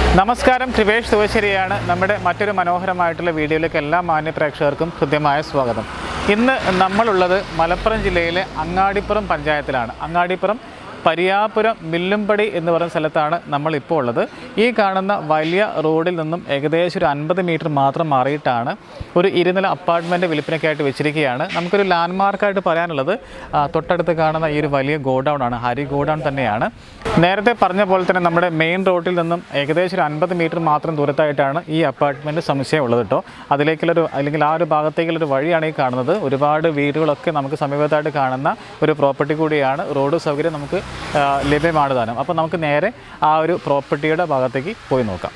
നമസ്കാരം കൃപേഷ് ശിവശരിയാണ് നമ്മുടെ മറ്റൊരു മനോഹരമായിട്ടുള്ള വീഡിയോയിലേക്ക് എല്ലാ മാന്യ പ്രേക്ഷകർക്കും ഹൃദ്യമായ സ്വാഗതം ഇന്ന് നമ്മളുള്ളത് മലപ്പുറം ജില്ലയിലെ അങ്ങാടിപ്പുറം പഞ്ചായത്തിലാണ് അങ്ങാടിപ്പുറം പരിയാപുരം മില്ലുംപടി എന്ന് പറയുന്ന സ്ഥലത്താണ് നമ്മൾ ഇപ്പോൾ ഉള്ളത് ഈ കാണുന്ന വലിയ റോഡിൽ നിന്നും ഏകദേശം ഒരു അൻപത് മീറ്റർ മാത്രം മാറിയിട്ടാണ് ഒരു ഇരുനില അപ്പാർട്ട്മെൻറ്റ് വിൽപ്പനയ്ക്കായിട്ട് വെച്ചിരിക്കുകയാണ് നമുക്കൊരു ലാൻഡ്മാർക്കായിട്ട് പറയാനുള്ളത് ആ, തൊട്ടടുത്ത് കാണുന്ന ഈ ഒരു വലിയ ഗോഡൗൺ ആണ് ഹരി ഗോഡൗൺ തന്നെയാണ് നേരത്തെ പറഞ്ഞ പോലെ തന്നെ നമ്മുടെ മെയിൻ റോഡിൽ നിന്നും ഏകദേശം ഒരു അൻപത് മീറ്റർ മാത്രം ദൂരത്തായിട്ടാണ് ഈ അപ്പാർട്ട്മെൻറ്റ് സമുച്ചയം ഉള്ളത് കേട്ടോ അതിലേക്കുള്ളൊരു അല്ലെങ്കിൽ ആ ഒരു ഭാഗത്തേക്കുള്ളൊരു വഴിയാണ് ഈ കാണുന്നത് ഒരുപാട് വീടുകളൊക്കെ നമുക്ക് സമീപത്തായിട്ട് കാണുന്ന ഒരു പ്രോപ്പർട്ടി കൂടിയാണ് റോഡ് സൗകര്യം നമുക്ക് ആ, ലഭ്യമാണ് താനും അപ്പോൾ നമുക്ക് നേരെ ആ ഒരു പ്രോപ്പർട്ടിയുടെ ഭാഗത്തേക്ക് പോയി നോക്കാം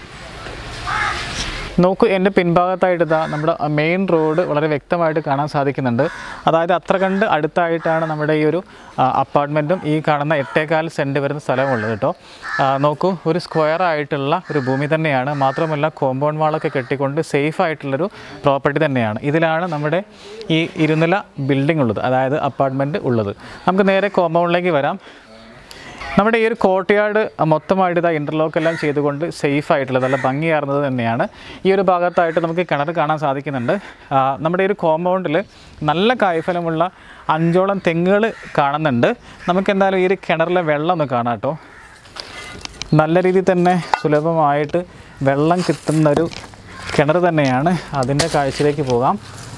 നോക്കൂ എൻ്റെ പിൻഭാഗത്തായിട്ട് ഇതാ നമ്മുടെ മെയിൻ റോഡ് വളരെ വ്യക്തമായിട്ട് കാണാൻ സാധിക്കുന്നുണ്ട് അതായത് അത്ര കണ്ട് അടുത്തായിട്ടാണ് നമ്മുടെ ഈ ഒരു അപ്പാർട്ട്മെൻറ്റും ഈ കാണുന്ന എട്ടേകാൽ സെൻറ്റ് വരുന്ന സ്ഥലമുള്ളത് കേട്ടോ ആ, നോക്കൂ ഒരു സ്ക്വയർ ആയിട്ടുള്ള ഒരു ഭൂമി തന്നെയാണ് മാത്രമല്ല കോമ്പൗണ്ട് വാളൊക്കെ കെട്ടിക്കൊണ്ട് സേഫ് ആയിട്ടുള്ളൊരു പ്രോപ്പർട്ടി തന്നെയാണ് ഇതിലാണ് നമ്മുടെ ഈ ഇരുനില ബിൽഡിംഗ് ഉള്ളത് അതായത് അപ്പാർട്ട്മെൻറ്റ് ഉള്ളത് നമുക്ക് നേരെ കോമ്പൗണ്ടിലേക്ക് വരാം നമ്മുടെ ഈ ഒരു കോട്ടയാട് മൊത്തമായിട്ട് ഇതാ ഇൻ്റർലോക്ക് എല്ലാം ചെയ്തുകൊണ്ട് സേഫ് ആയിട്ടുള്ളത് നല്ല ഭംഗിയാർന്നത് തന്നെയാണ് ഈ ഒരു ഭാഗത്തായിട്ട് നമുക്ക് കിണർ കാണാൻ സാധിക്കുന്നുണ്ട് ആ, നമ്മുടെ ഈ ഒരു കോമ്പൗണ്ടിൽ നല്ല കായ്ഫലമുള്ള അഞ്ചോളം തെങ്ങുകൾ കാണുന്നുണ്ട് നമുക്ക് എന്തായാലും ഈ ഒരു കിണറിലെ വെള്ളം ഒന്ന് കാണാം കേട്ടോ നല്ല രീതിയിൽ തന്നെ സുലഭമായിട്ട് വെള്ളം കിട്ടുന്നൊരു കിണർ തന്നെയാണ് അതിൻ്റെ കാഴ്ചയിലേക്ക് പോകാം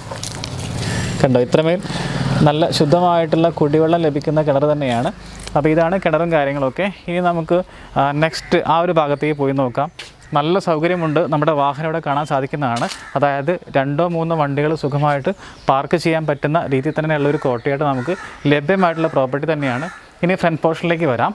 കണ്ടോ ഇത്രമേൽ നല്ല ശുദ്ധമായിട്ടുള്ള കുടിവെള്ളം ലഭിക്കുന്ന കിണർ തന്നെയാണ് അപ്പോൾ ഇതാണ് കിണറും കാര്യങ്ങളൊക്കെ ഇനി നമുക്ക് നെക്സ്റ്റ് ആ ഒരു ഭാഗത്തേക്ക് പോയി നോക്കാം നല്ല സൗകര്യമുണ്ട് നമ്മുടെ വാഹനം ഇവിടെ കാണാൻ സാധിക്കുന്നതാണ് അതായത് രണ്ടോ മൂന്നോ വണ്ടികൾ സുഖമായിട്ട് പാർക്ക് ചെയ്യാൻ പറ്റുന്ന രീതിയിൽ തന്നെയുള്ള ഒരു കോട്ടയായിട്ട് നമുക്ക് ലഭ്യമായിട്ടുള്ള പ്രോപ്പർട്ടി തന്നെയാണ് ഇനി ഫ്രണ്ട് പോർഷനിലേക്ക് വരാം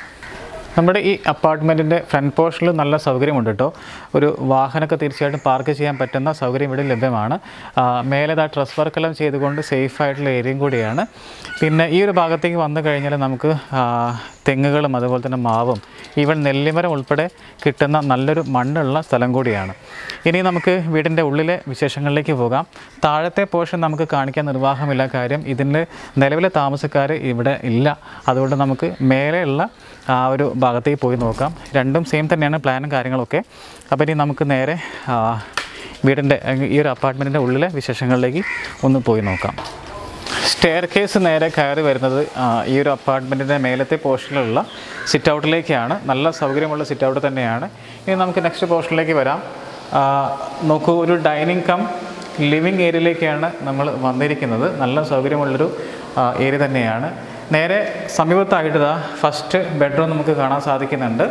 നമ്മുടെ ഈ അപ്പാർട്ട്മെൻറ്റിൻ്റെ ഫ്രണ്ട് പോർഷനിൽ നല്ല സൗകര്യമുണ്ട് കേട്ടോ ഒരു വാഹനമൊക്കെ തീർച്ചയായിട്ടും പാർക്ക് ചെയ്യാൻ പറ്റുന്ന സൗകര്യം ഇവിടെ ലഭ്യമാണ് ആ, മേലെ ആ ഡ്രസ് വർക്കെല്ലാം ചെയ്തുകൊണ്ട് സേഫ് ആയിട്ടുള്ള ഏരിയയും കൂടിയാണ് പിന്നെ ഈ ഒരു ഭാഗത്തേക്ക് വന്നു കഴിഞ്ഞാൽ നമുക്ക് ആ, തെങ്ങുകളും അതുപോലെ തന്നെ മാവും ഈവൻ നെല്ലിമരം ഉൾപ്പെടെ കിട്ടുന്ന നല്ലൊരു മണ്ണുള്ള സ്ഥലം കൂടിയാണ് ഇനി നമുക്ക് വീടിൻ്റെ ഉള്ളിലെ വിശേഷങ്ങളിലേക്ക് പോകാം താഴത്തെ പോർഷൻ നമുക്ക് കാണിക്കാൻ നിർവാഹമില്ല കാര്യം ഇതിൻ്റെ നിലവിലെ താമസക്കാർ ഇവിടെ ഇല്ല അതുകൊണ്ട് നമുക്ക് മേലെയുള്ള ആ ഒരു ഭാഗത്തേക്ക് പോയി നോക്കാം രണ്ടും സെയിം തന്നെയാണ് പ്ലാനും കാര്യങ്ങളൊക്കെ അപ്പോൾ ഇനി നമുക്ക് നേരെ ആ, വീടിൻ്റെ അല്ലെങ്കിൽ ഈ ഒരു അപ്പാർട്ട്മെൻറ്റിൻ്റെ ഉള്ളിലെ വിശേഷങ്ങളിലേക്ക് ഒന്ന് പോയി നോക്കാം സ്റ്റെയർ കേസ് നേരെ കയറി വരുന്നത് ആ, ഈ ഒരു അപ്പാർട്ട്മെൻറ്റിൻ്റെ മേലത്തെ പോർഷനിലുള്ള സിറ്റ് ഔട്ടിലേക്കാണ് നല്ല സൗകര്യമുള്ള സിറ്റ് ഔട്ട് തന്നെയാണ് ഇനി നമുക്ക് നെക്സ്റ്റ് പോർഷനിലേക്ക് വരാം ആ, നോക്കൂ ഒരു ഡൈനിങ് കം ലിവിങ് ഏരിയയിലേക്കാണ് നമ്മൾ വന്നിരിക്കുന്നത് നല്ല സൗകര്യമുള്ളൊരു ഏരിയ തന്നെയാണ് നേരെ സമീപത്തായിട്ട് ഇതാ ഫസ്റ്റ് ബെഡ്റൂം നമുക്ക് കാണാൻ സാധിക്കുന്നുണ്ട്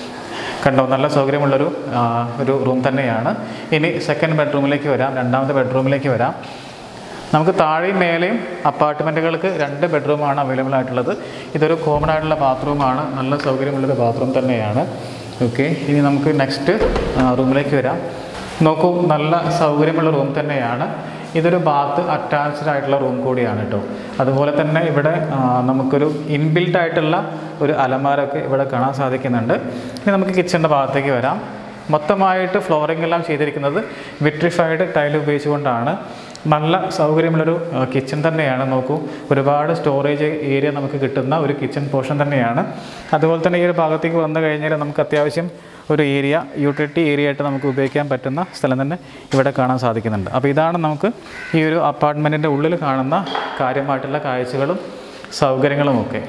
കണ്ടോ നല്ല സൗകര്യമുള്ളൊരു ആ, ഒരു റൂം തന്നെയാണ് ഇനി സെക്കൻഡ് ബെഡ്റൂമിലേക്ക് വരാം രണ്ടാമത്തെ ബെഡ്റൂമിലേക്ക് വരാം നമുക്ക് താഴെയും മേലെയും അപ്പാർട്ട്മെൻറ്റുകൾക്ക് രണ്ട് ബെഡ്റൂമാണ് അവൈലബിൾ ആയിട്ടുള്ളത് ഇതൊരു കോമൺ ആയിട്ടുള്ള ബാത്റൂമാണ് നല്ല സൗകര്യമുള്ളൊരു ബാത്റൂം തന്നെയാണ് ഓക്കെ ഇനി നമുക്ക് നെക്സ്റ്റ് റൂമിലേക്ക് വരാം നോക്കൂ നല്ല സൗകര്യമുള്ള റൂം തന്നെയാണ് ഇതൊരു ബാത്ത് അറ്റാച്ച്ഡ് ആയിട്ടുള്ള റൂം കൂടിയാണ് കേട്ടോ അതുപോലെ തന്നെ ഇവിടെ ആ, നമുക്കൊരു ഇൻബിൽട്ട് ആയിട്ടുള്ള ഒരു അലമാരൊക്കെ ഇവിടെ കാണാൻ സാധിക്കുന്നുണ്ട് ഇനി നമുക്ക് കിച്ചണിൻ്റെ ഭാഗത്തേക്ക് വരാം മൊത്തമായിട്ട് ഫ്ലോറിംഗ് എല്ലാം ചെയ്തിരിക്കുന്നത് വിട്രിഫൈഡ് ടൈൽ ഉപയോഗിച്ചുകൊണ്ടാണ് നല്ല സൗകര്യമുള്ളൊരു കിച്ചൺ തന്നെയാണ് നോക്കൂ ഒരുപാട് സ്റ്റോറേജ് ഏരിയ നമുക്ക് കിട്ടുന്ന ഒരു കിച്ചൺ പോർഷൻ തന്നെയാണ് അതുപോലെ തന്നെ ഈ ഒരു ഭാഗത്തേക്ക് വന്നു കഴിഞ്ഞാൽ നമുക്ക് അത്യാവശ്യം ഒരു ഏരിയ യൂട്ടിലിറ്റി ഏരിയ ആയിട്ട് നമുക്ക് ഉപയോഗിക്കാൻ പറ്റുന്ന സ്ഥലം തന്നെ ഇവിടെ കാണാൻ സാധിക്കുന്നുണ്ട് അപ്പോൾ ഇതാണ് നമുക്ക് ഈ ഒരു അപ്പാർട്ട്മെൻറ്റിൻ്റെ ഉള്ളിൽ കാണുന്ന കാര്യമായിട്ടുള്ള കാഴ്ചകളും സൗകര്യങ്ങളും ഒക്കെ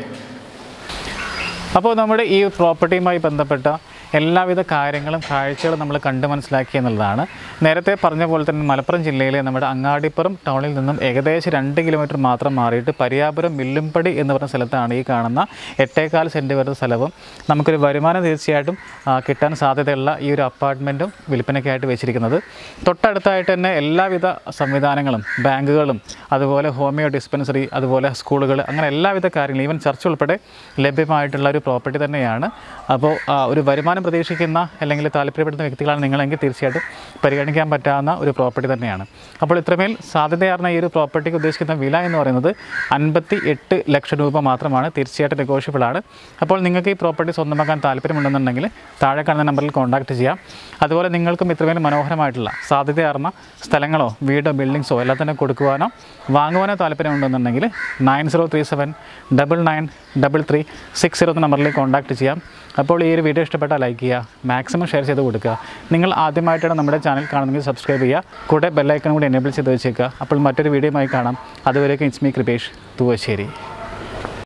അപ്പോൾ നമ്മുടെ ഈ പ്രോപ്പർട്ടിയുമായി ബന്ധപ്പെട്ട എല്ലാവിധ കാര്യങ്ങളും കാഴ്ചകളും നമ്മൾ കണ്ട് മനസ്സിലാക്കി എന്നുള്ളതാണ് നേരത്തെ പറഞ്ഞ പോലെ തന്നെ മലപ്പുറം ജില്ലയിലെ നമ്മുടെ അങ്ങാടിപ്പുറം ടൗണിൽ നിന്നും ഏകദേശം രണ്ട് കിലോമീറ്റർ മാത്രം മാറിയിട്ട് പരിയാപുരം മില്ലുംപടി എന്ന് പറഞ്ഞ സ്ഥലത്താണ് ഈ കാണുന്ന എട്ടേകാൽ സെൻറ്റ് വരുന്ന സ്ഥലവും നമുക്കൊരു വരുമാനം തീർച്ചയായിട്ടും ആ, കിട്ടാൻ സാധ്യതയുള്ള ഈ ഒരു അപ്പാർട്ട്മെൻറ്റും വിൽപ്പനയ്ക്കായിട്ട് വെച്ചിരിക്കുന്നത് തൊട്ടടുത്തായിട്ട് തന്നെ എല്ലാവിധ സംവിധാനങ്ങളും ബാങ്കുകളും അതുപോലെ ഹോമിയോ ഡിസ്പെൻസറി അതുപോലെ സ്കൂളുകൾ അങ്ങനെ എല്ലാവിധ കാര്യങ്ങളും ഈവൻ ചർച്ച് ഉൾപ്പെടെ ലഭ്യമായിട്ടുള്ള ഒരു പ്രോപ്പർട്ടി തന്നെയാണ് അപ്പോൾ ആ, ഒരു വരുമാനം പ്രതീക്ഷിക്കുന്ന അല്ലെങ്കിൽ താല്പര്യപ്പെടുന്ന വ്യക്തികളാണ് നിങ്ങളെങ്കിൽ തീർച്ചയായിട്ടും പരിഗണിക്കാൻ പറ്റാവുന്ന ഒരു പ്രോപ്പർട്ടി തന്നെയാണ് അപ്പോൾ ഇത്രമേൽ സാധ്യതയാർന്ന ഈ ഒരു പ്രോപ്പർട്ടിക്ക് ഉദ്ദേശിക്കുന്ന വില എന്ന് പറയുന്നത് അൻപത്തി എട്ട് ലക്ഷം രൂപ മാത്രമാണ് തീർച്ചയായിട്ടും നെഗോഷ്യബിൾ ആണ് അപ്പോൾ നിങ്ങൾക്ക് ഈ പ്രോപ്പർട്ടി സ്വന്തമാക്കാൻ താല്പര്യമുണ്ടെന്നുണ്ടെങ്കിൽ താഴെ കാണുന്ന നമ്പറിൽ കോൺടാക്റ്റ് ചെയ്യാം അതുപോലെ നിങ്ങൾക്കും ഇത്രമേൽ മനോഹരമായിട്ടുള്ള സാധ്യതയാർന്ന സ്ഥലങ്ങളോ വീടോ ബിൽഡിങ്സോ എല്ലാം തന്നെ കൊടുക്കുവാനോ വാങ്ങുവാനോ താല്പര്യമുണ്ടെന്നുണ്ടെങ്കിൽ nine zero three seven double nine double three six zero എന്ന നമ്പറിലേക്ക് കോൺടാക്റ്റ് ചെയ്യാം അപ്പോൾ ഈ ഒരു വീഡിയോ ഇഷ്ടപ്പെട്ടാൽ ലൈക്ക് ലൈക്ക് ചെയ്യുക മാക്സിമം ഷെയർ ചെയ്ത് കൊടുക്കുക നിങ്ങൾ ആദ്യമായിട്ടാണ് നമ്മുടെ ചാനൽ കാണുന്നതെങ്കിൽ സബ്സ്ക്രൈബ് ചെയ്യുക കൂടെ ബെല്ലൈക്കൺ കൂടി എനേബിൾ ചെയ്ത് വെച്ചേക്കുക അപ്പോൾ മറ്റൊരു വീഡിയോയുമായി കാണാം അതുവരേക്കും ഇറ്റ്സ് മീ കൃപേഷ് തുവശ്ശേരി